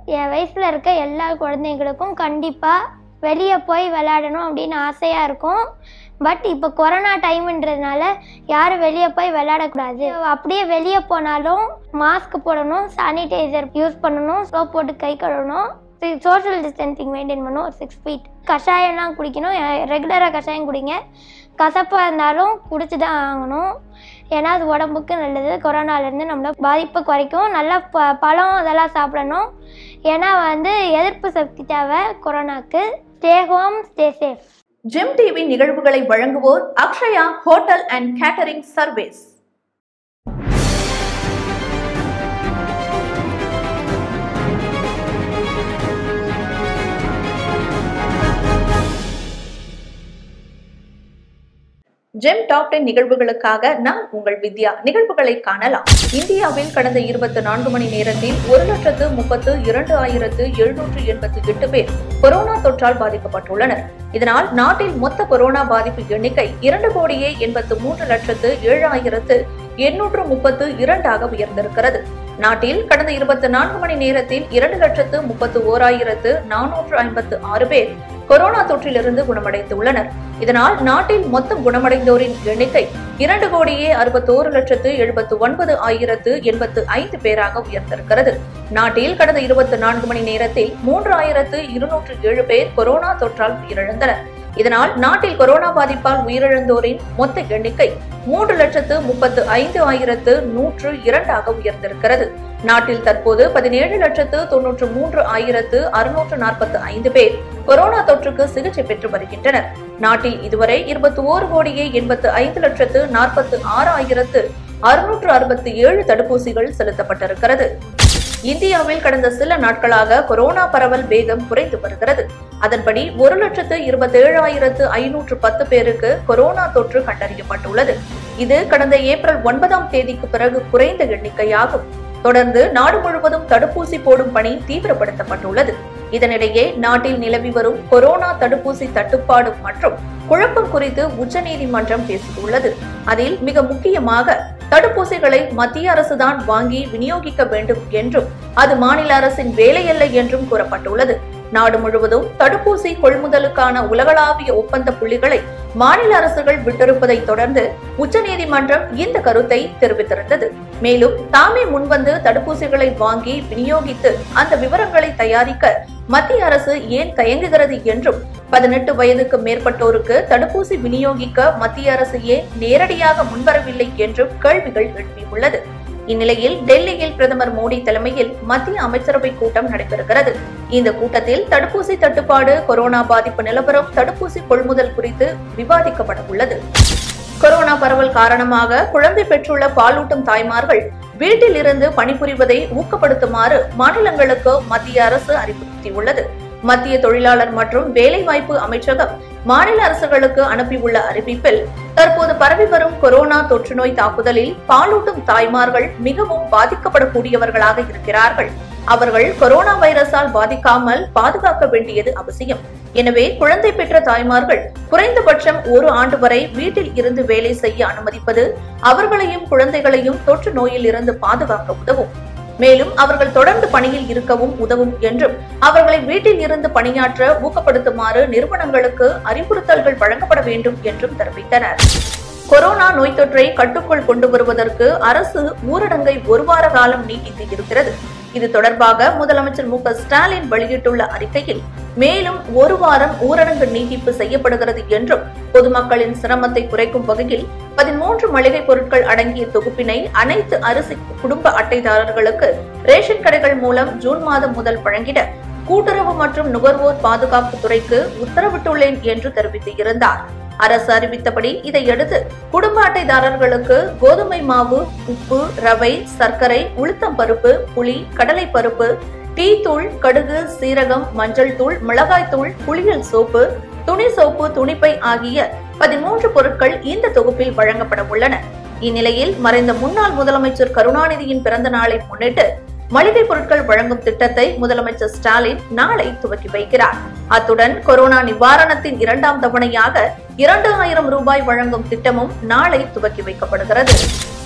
என் வயசில் இருக்க எல்லா குழந்தைங்களுக்கும் கண்டிப்பாக வெளியே போய் விளையாடணும் அப்படின்னு ஆசையாக இருக்கும் பட் இப்போ கொரோனா டைம்ன்றதுனால யாரும் வெளியே போய் விளையாடக்கூடாது அப்படியே வெளியே போனாலும் மாஸ்க் போடணும் சானிடைசர் யூஸ் பண்ணணும் சோப் போட்டு கை கழுவணும் சோஷியல் டிஸ்டன்சிங் மெயின்டைன் பண்ணணும் ஒரு சிக்ஸ் ஃபீட் கஷாயம்லாம் குடிக்கணும் ரெகுலராக கஷாயம் குடிங்க கசப்பாக இருந்தாலும் குடிச்சு தான் ஆகணும் ஏன்னா அது உடம்புக்கு நல்லது கொரோனாலேருந்து நம்மள பாதிப்பை குறைக்கும் நல்லா ப பழம் அதெல்லாம் சாப்பிடணும் ஏன்னா வந்து எதிர்ப்பு சக்தி தேவை கொரோனாக்கு stay home stay safe Gem TV நிகழ்வுகளை வழங்குவோர் Akshaya hotel and catering service Gem top ten நிகழ்வுகளுக்காக நான் உங்கள் வித்யா நிகழ்வுகளை காணலாம் இந்தியாவில் கடந்த இருபத்தி நான்கு மணி நேரத்தில் ஒரு லட்சத்து முப்பத்து இரண்டு ஆயிரத்து எழுநூற்று எண்பத்தி எட்டு பேர் கொரோனா தொற்றால் பாதிக்கப்பட்டுள்ளனர் இதனால் நாட்டில் மொத்த கொரோனா பாதிப்பு எண்ணிக்கை இரண்டு கோடியே எண்பத்து மூன்று லட்சத்து ஏழாயிரத்து எண்ணூற்று முப்பத்து இரண்டாக உயர்ந்திருக்கிறது நாட்டில் கடந்த இருபத்தி நான்கு மணி நேரத்தில் இரண்டு லட்சத்து முப்பத்து ஓராயிரத்து நானூற்று ஐம்பத்து ஆறு பேர் கொரோனா தொற்றிலிருந்து குணமடைந்துள்ளனர் இதனால் நாட்டில் மொத்தம் குணமடைந்தோரின் எண்ணிக்கை இரண்டு கோடியே அறுபத்தோரு லட்சத்து எழுபத்து ஒன்பது ஆயிரத்து எண்பத்து ஐந்து பேராக உயர்ந்திருக்கிறது நாட்டில் கடந்த இருபத்தி நான்கு மணி நேரத்தில் மூன்று ஆயிரத்து இருநூற்று ஏழு பேர் கொரோனா தொற்றால் உயிரிழந்தனர் இதனால் நாட்டில் கொரோனா பாதிப்பால் உயிரிழந்தோரின் மொத்த எண்ணிக்கை மூன்று லட்சத்து முப்பத்து ஐந்து ஆயிரத்து நூற்று இரண்டாக உயர்ந்திருக்கிறது நாட்டில் தற்போது பதினேழு லட்சத்து தொன்னூற்று மூன்று ஆயிரத்து அறுநூற்று நாற்பத்து ஐந்து பேர் கொரோனா தொற்றுக்கு சிகிச்சை பெற்று வருகின்றனர் நாட்டில் இதுவரை இருபத்தி ஓரு கோடியே எண்பத்து ஐந்து லட்சத்து நாற்பத்து ஆறு ஆயிரத்து அறுநூற்று அறுபத்தி ஏழு தடுப்பூசிகள் செலுத்தப்பட்டிருக்கிறது இந்தியாவில் கடந்த சில நாட்களாக கொரோனா பரவல் வேகம் குறைந்து வருகிறது அதன்படி ஒரு லட்சத்து இருபத்தி ஏழாயிரத்து ஐநூற்று பத்து பேருக்கு கொரோனா தொற்று கண்டறியப்பட்டுள்ளது இது கடந்த ஏப்ரல் ஒன்பதாம் தேதிக்கு பிறகு குறைந்த எண்ணிக்கையாகும் தொடர்ந்து நாடு முழுவதும் தடுப்பூசி போடும் பணி தீவிரப்படுத்தப்பட்டுள்ளது இதனிடையே நாட்டில் நிலவி வரும் கொரோனா தடுப்பூசி தட்டுப்பாடு மற்றும் குழப்பம் குறித்து உச்சநீதிமன்றம் பேசியுள்ளது அதில் மிக முக்கியமாக தடுப்பூசிகளை மத்திய அரசுதான் வாங்கி விநியோகிக்க வேண்டும் என்றும் அது மாநில அரசின் வேலையல்ல என்றும் கூறப்பட்டுள்ளது நாடு முழுவதும் தடுப்பூசி கொள்முதலுக்கான உலகளாவிய ஒப்பந்த புள்ளிகளை மாநில அரசுகள் விட்டிருப்பதை தொடர்ந்து உச்சநீதிமன்றம் இந்த கருத்தை தெரிவித்திருந்தது மேலும் தாமே முன்வந்து தடுப்பூசிகளை வாங்கி விநியோகித்து அந்த விவரங்களை தயாரிக்க மத்திய அரசு ஏன் தயங்குகிறது என்றும் பதினெட்டு வயதுக்கு மேற்பட்டோருக்கு தடுப்பூசி விநியோகிக்க மத்திய அரசு ஏன் நேரடியாக முன்வரவில்லை என்றும் கேள்விகள் எழுப்பியுள்ளது இந்நிலையில் டெல்லியில் பிரதமர் மோடி தலைமையில் மத்திய அமைச்சரவை கூட்டம் நடைபெறுகிறது இந்த கூட்டத்தில் தடுப்பூசி தட்டுப்பாடு கொரோனா பாதிப்பு நிலவரம் தடுப்பூசி கொள்முதல் குறித்து விவாதிக்கப்பட உள்ளது கொரோனா பரவல் காரணமாக குழந்தை பெற்றுள்ள பாலூட்டும் தாய்மார்கள் வீட்டில் இருந்து பணிபுரிவதை ஊக்கப்படுத்துமாறு மாநிலங்களுக்கு மத்திய அரசு அறிவுறுத்தியுள்ளது மத்திய தொழிலாளர் மற்றும் வேலைவாய்ப்பு அமைச்சகம் மாநில அரசுகளுக்கு அனுப்பியுள்ள அறிவிப்பில் தற்போது பரவி வரும் கொரோனா தொற்று நோய் தாக்குதலில் பாலூட்டும் தாய்மார்கள் மிகவும் பாதிக்கப்படக்கூடியவர்களாக இருக்கிறார்கள் அவர்கள் கொரோனா வைரஸால் பாதிக்காமல் பாதுகாக்க வேண்டியது அவசியம் எனவே குழந்தை பெற்ற தாய்மார்கள் குறைந்தபட்சம் ஒரு ஆண்டு வரை வீட்டில் இருந்து வேலை செய்ய அனுமதிப்பது அவர்களையும் குழந்தைகளையும் தொற்று நோயில் இருந்து பாதுகாக்க உதவும் மேலும் அவர்கள் தொடர்ந்து பணியில் இருக்கவும் உதவும் என்றும் அவர்களை வீட்டில் இருந்து பணியாற்ற ஊக்கப்படுத்துமாறு நிறுவனங்களுக்கு அறிவுறுத்தல்கள் வழங்கப்பட வேண்டும் என்றும் தெரிவித்தனர் கொரோனா நோய் தொற்றை கட்டுக்குள் கொண்டு வருவதற்கு அரசு ஊரடங்கை ஒரு வார காலம் நீட்டித்து இருக்கிறது இது தொடர்பாக முதலமைச்சர் மு க ஸ்டாலின் வெளியிட்டுள்ள அறிக்கையில் மேலும் ஒரு வாரம் ஊரடங்கு நீட்டிப்பு செய்யப்படுகிறது என்றும் பொதுமக்களின் சிரமத்தை குறைக்கும் வகையில் பதிமூன்று மளிகை பொருட்கள் அடங்கிய தொகுப்பினை அனைத்து அரிசி குடும்ப அட்டைதாரர்களுக்கு ரேஷன் கடைகள் மூலம் ஜூன் மாதம் முதல் வழங்கிட கூட்டுறவு மற்றும் நுகர்வோர் பாதுகாப்பு துறைக்கு உத்தரவிட்டுள்ளேன் என்று தெரிவித்திருந்தார் அரசு அறிவித்தபடி இதையடுத்து குடும்ப அட்டைதாரர்களுக்கு கோதுமை மாவு உப்பு ரவை சர்க்கரை உளுத்தம் பருப்பு புளி கடலை பருப்பு டீ தூள் கடுகு சீரகம் மஞ்சள் தூள் மிளகாய் தூள் குளியல் சோப்பு துணி சோப்பு துணிப்பை ஆகிய பதிமூன்று பொருட்கள் இந்த தொகுப்பில் வழங்கப்பட உள்ளன இந்நிலையில் மறைந்த முன்னாள் முதலமைச்சர் கருணாநிதியின் பிறந்த நாளை முன்னிட்டு மளிகை பொருட்கள் வழங்கும் திட்டத்தை முதலமைச்சர் ஸ்டாலின் நாளை துவக்கி வைக்கிறார் அத்துடன் கொரோனா நிவாரணத்தின் இரண்டாம் தவணையாக இரண்டு ஆயிரம் ரூபாய் வழங்கும் திட்டமும் நாளை துவக்கி வைக்கப்படுகிறது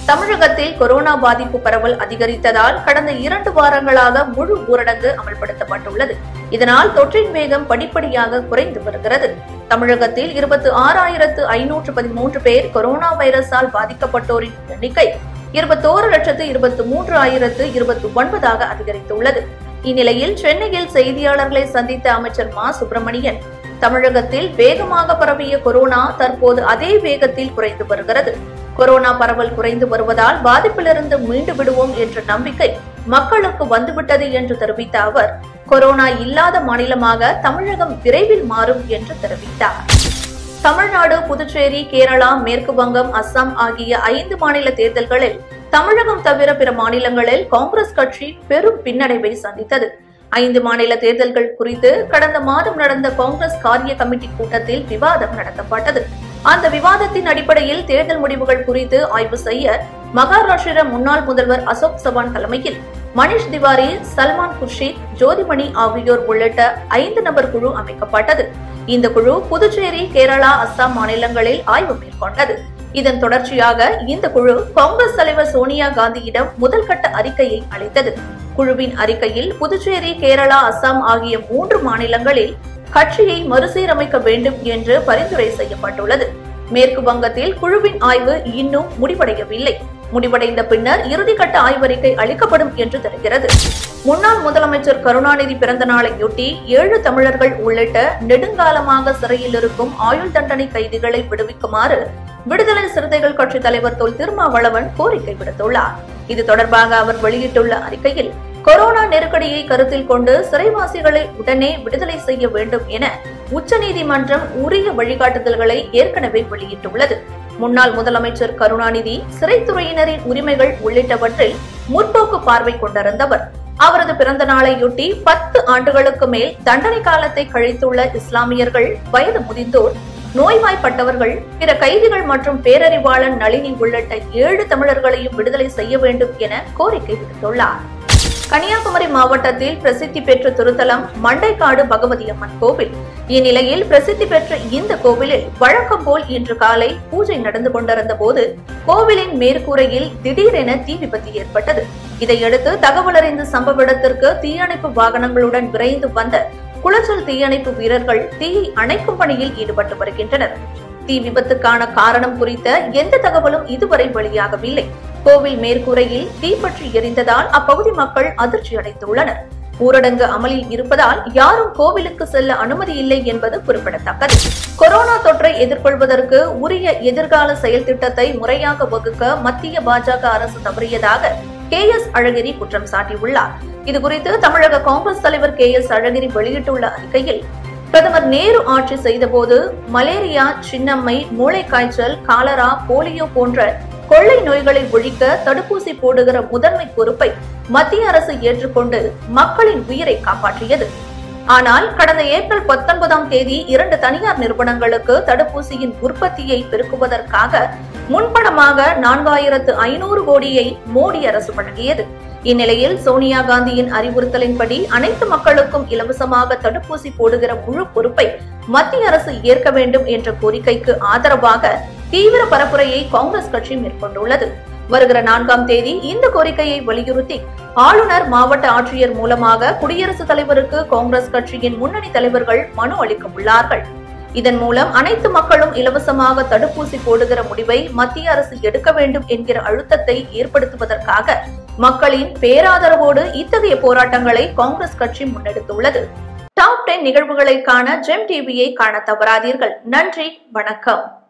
தமிழகத்தில் கொரோனா பாதிப்பு பரவல் அதிகரித்ததால் கடந்த இரண்டு வாரங்களாக முழு ஊரடங்கு அமல்படுத்தப்பட்டுள்ளது இதனால் தொற்றின் வேகம் படிப்படியாக குறைந்து வருகிறது தமிழகத்தில் இருபத்தி ஆறாயிரத்து ஐநூற்று பதிமூன்று பேர் கொரோனா வைரஸால் பாதிக்கப்பட்டோரின் எண்ணிக்கை இருபத்தோரு லட்சத்து இருபத்தி மூன்று ஆயிரத்து இருபத்தி ஒன்பதாக அதிகரித்துள்ளது இந்நிலையில் சென்னையில் செய்தியாளர்களை சந்தித்த அமைச்சர் மா சுப்பிரமணியன் தமிழகத்தில் வேகமாக பரவிய கொரோனா தற்போது அதே வேகத்தில் குறைந்து வருகிறது கொரோனா பரவல் குறைந்து வருவதால் பாதிப்பிலிருந்து மீண்டு விடுவோம் என்ற நம்பிக்கை மக்களுக்கு வந்துவிட்டது என்று தெரிவித்த அவர் கொரோனா இல்லாத மாநிலமாக தமிழகம் விரைவில் மாறும் என்று தெரிவித்தார் தமிழ்நாடு புதுச்சேரி கேரளா மேற்கு வங்கம் அஸ்ஸாம் ஆகிய ஐந்து மாநில தேர்தல்களில் தமிழகம் தவிர பிற மாநிலங்களில் காங்கிரஸ் கட்சி பெரும் பின்னடைவை சந்தித்தது ஐந்து மாநில தேர்தல்கள் குறித்து கடந்த மாதம் நடந்த காங்கிரஸ் காரிய கமிட்டி கூட்டத்தில் விவாதம் நடத்தப்பட்டது அந்த விவாதத்தின் அடிப்படையில் தேர்தல் முடிவுகள் குறித்து ஆய்வு செய்ய மகாராஷ்டிர முன்னாள் முதல்வர் அசோக் சவான் தலைமையில் மணிஷ் திவாரி சல்மான் குர்ஷித் ஜோதிமணி ஆகியோர் உள்ளிட்ட ஐந்து நபர் குழு அமைக்கப்பட்டது இந்த குழு புதுச்சேரி கேரளா அஸ்ஸாம் மாநிலங்களில் ஆய்வு மேற்கொண்டது இதன் தொடர்ச்சியாக இந்த குழு காங்கிரஸ் தலைவர் சோனியா காந்தியிடம் முதல் கட்ட அறிக்கையை அளித்தது குழுவின் அறிக்கையில் புதுச்சேரி கேரளா அஸ்ஸாம் ஆகிய மூன்று மாநிலங்களில் கட்சியை மறுசீரமைக்க வேண்டும் என்று பரிந்துரை செய்யப்பட்டுள்ளது மேற்கு வங்கத்தில் குழுவின் ஆய்வு இன்னும் முடிவடையவில்லை முடிவடைந்த பின்னர் இறுதிக்கட்ட ஆய்வறிக்கை அளிக்கப்படும் என்று தெரிகிறது முன்னாள் முதலமைச்சர் கருணாநிதி பிறந்த நாளையொட்டி ஏழு தமிழர்கள் உள்ளிட்ட நெடுங்காலமாக சிறையில் இருக்கும் ஆயுள் தண்டனை கைதிகளை விடுவிக்குமாறு விடுதலை சிறுத்தைகள் கட்சி தலைவர் தொல் திருமாவளவன் கோரிக்கை விடுத்துள்ளார் இது தொடர்பாக அவர் வெளியிட்டுள்ள அறிக்கையில் கொரோனா நெருக்கடியை கருத்தில் கொண்டு சிறைவாசிகளை உடனே விடுதலை செய்ய வேண்டும் என உச்சநீதிமன்றம் உரிய வழிகாட்டுதல்களை ஏற்கனவே வெளியிட்டுள்ளது முன்னாள் முதலமைச்சர் கருணாநிதி சிறைத்துறையினரின் உரிமைகள் உள்ளிட்டவற்றில் முற்போக்கு பார்வை கொண்டிருந்தவர் அவரது பிறந்த நாளையொட்டி பத்து ஆண்டுகளுக்கு மேல் தண்டனை காலத்தை கழித்துள்ள இஸ்லாமியர்கள் வயது முதிர்ந்தோர் நோய்வாய்ப்பட்டவர்கள் பிற கைதிகள் மற்றும் பேரறிவாளன் நளினி உள்ளிட்ட ஏழு தமிழர்களையும் விடுதலை செய்ய வேண்டும் என கோரிக்கை விடுத்துள்ளார் கன்னியாகுமரி மாவட்டத்தில் பிரசித்தி பெற்ற திருத்தலம் மண்டைக்காடு பகவதி அம்மன் கோவில் இந்நிலையில் பிரசித்தி பெற்ற இந்த கோவிலில் வழக்கம் போல் இன்று காலை பூஜை நடந்து கொண்டிருந்த போது கோவிலின் மேற்கூரையில் திடீரென தீ விபத்து ஏற்பட்டது இதையடுத்து தகவல் அறிந்த சம்பவ இடத்திற்கு தீயணைப்பு வாகனங்களுடன் விரைந்து வந்த குளச்சல் தீயணைப்பு வீரர்கள் தீயை அணைக்கும் பணியில் ஈடுபட்டு வருகின்றனர் தீ விபத்துக்கான காரணம் குறித்த எந்த தகவலும் இதுவரை வெளியாகவில்லை கோவில் மேற்கூரையில் தீப்பற்றி எரிந்ததால் அப்பகுதி மக்கள் அதிர்ச்சி அடைந்துள்ளனர் ஊரடங்கு அமலில் இருப்பதால் யாரும் கோவிலுக்கு செல்ல அனுமதி இல்லை என்பது குறிப்பிடத்தக்கது கொரோனா தொற்றை எதிர்கொள்வதற்கு உரிய எதிர்கால செயல் திட்டத்தை முறையாக வகுக்க மத்திய பாஜக அரசு தவறியதாக கே எஸ் அழகிரி குற்றம் சாட்டியுள்ளார் இதுகுறித்து தமிழக காங்கிரஸ் தலைவர் கே எஸ் அழகிரி வெளியிட்டுள்ள அறிக்கையில் பிரதமர் நேரு ஆட்சி செய்தபோது மலேரியா சின்னம்மை மூளைக்காய்ச்சல் காலரா போலியோ போன்ற கொள்ளை நோய்களை ஒழிக்க தடுப்பூசி போடுகிற முதன்மை பொறுப்பை மத்திய அரசு ஏற்றுக்கொண்டு மக்களின் உயிரை காப்பாற்றியது ஆனால் கடந்த ஏப்ரல் பத்தொன்பதாம் தேதி இரண்டு தனியார் நிறுவனங்களுக்கு தடுப்பூசியின் உற்பத்தியை பெருக்குவதற்காக முன்பணமாக நான்காயிரத்து ஐநூறு கோடியை மோடி அரசு வழங்கியது இந்நிலையில் சோனியா காந்தியின் அறிவுறுத்தலின்படி அனைத்து மக்களுக்கும் இலவசமாக தடுப்பூசி போடுகிற முழு பொறுப்பை மத்திய அரசு ஏற்க வேண்டும் என்ற கோரிக்கைக்கு ஆதரவாக தீவிர பரப்புரையை காங்கிரஸ் கட்சி மேற்கொண்டுள்ளது வருகிற நான்காம் தேதி இந்த கோரிக்கையை வலியுறுத்தி ஆளுநர் மாவட்ட ஆட்சியர் மூலமாக குடியரசுத் தலைவருக்கு காங்கிரஸ் கட்சியின் முன்னணி தலைவர்கள் மனு அளிக்க உள்ளார்கள் இதன் மூலம் அனைத்து மக்களும் இலவசமாக தடுப்பூசி போடுகிற முடிவை மத்திய அரசு எடுக்க வேண்டும் என்கிற அழுத்தத்தை ஏற்படுத்துவதற்காக மக்களின் பேராதரவோடு இத்தகைய போராட்டங்களை காங்கிரஸ் கட்சி முன்னெடுத்துள்ளது டாப் டென் நிகழ்வுகளை காண ஜெம் டிவியை காண தவறாதீர்கள் நன்றி வணக்கம்